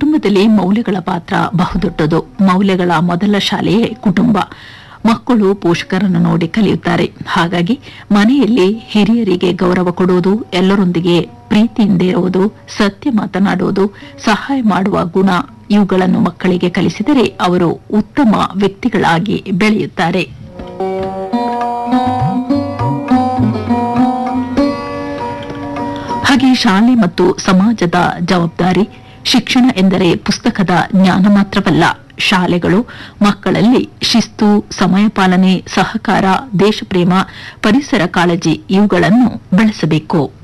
ಕುಟುಂಬದಲ್ಲಿ ಮೌಲ್ಯಗಳ ಪಾತ್ರ ಬಹುದೊಡ್ಡದು ಮೌಲ್ಯಗಳ ಮೊದಲ ಶಾಲೆಯೇ ಕುಟುಂಬ ಮಕ್ಕಳು ಪೋಷಕರನ್ನು ನೋಡಿ ಕಲಿಯುತ್ತಾರೆ ಹಾಗಾಗಿ ಮನೆಯಲ್ಲಿ ಹಿರಿಯರಿಗೆ ಗೌರವ ಕೊಡುವುದು ಎಲ್ಲರೊಂದಿಗೆ ಪ್ರೀತಿಯಿಂದ ಇರುವುದು ಸತ್ಯ ಮಾತನಾಡುವುದು ಸಹಾಯ ಮಾಡುವ ಗುಣ ಇವುಗಳನ್ನು ಮಕ್ಕಳಿಗೆ ಕಲಿಸಿದರೆ ಅವರು ಉತ್ತಮ ವ್ಯಕ್ತಿಗಳಾಗಿ ಬೆಳೆಯುತ್ತಾರೆ ಹಾಗೆ ಶಾಲೆ ಮತ್ತು ಸಮಾಜದ ಜವಾಬ್ದಾರಿ ಶಿಕ್ಷಣ ಎಂದರೆ ಪುಸ್ತಕದ ಜ್ಞಾನ ಮಾತ್ರವಲ್ಲ ಶಾಲೆಗಳು ಮಕ್ಕಳಲ್ಲಿ ಶಿಸ್ತು ಸಮಯ ಪಾಲನೆ ಸಹಕಾರ ದೇಶಪ್ರೇಮ ಪರಿಸರ ಕಾಳಜಿ ಇವುಗಳನ್ನು ಬೆಳೆಸಬೇಕು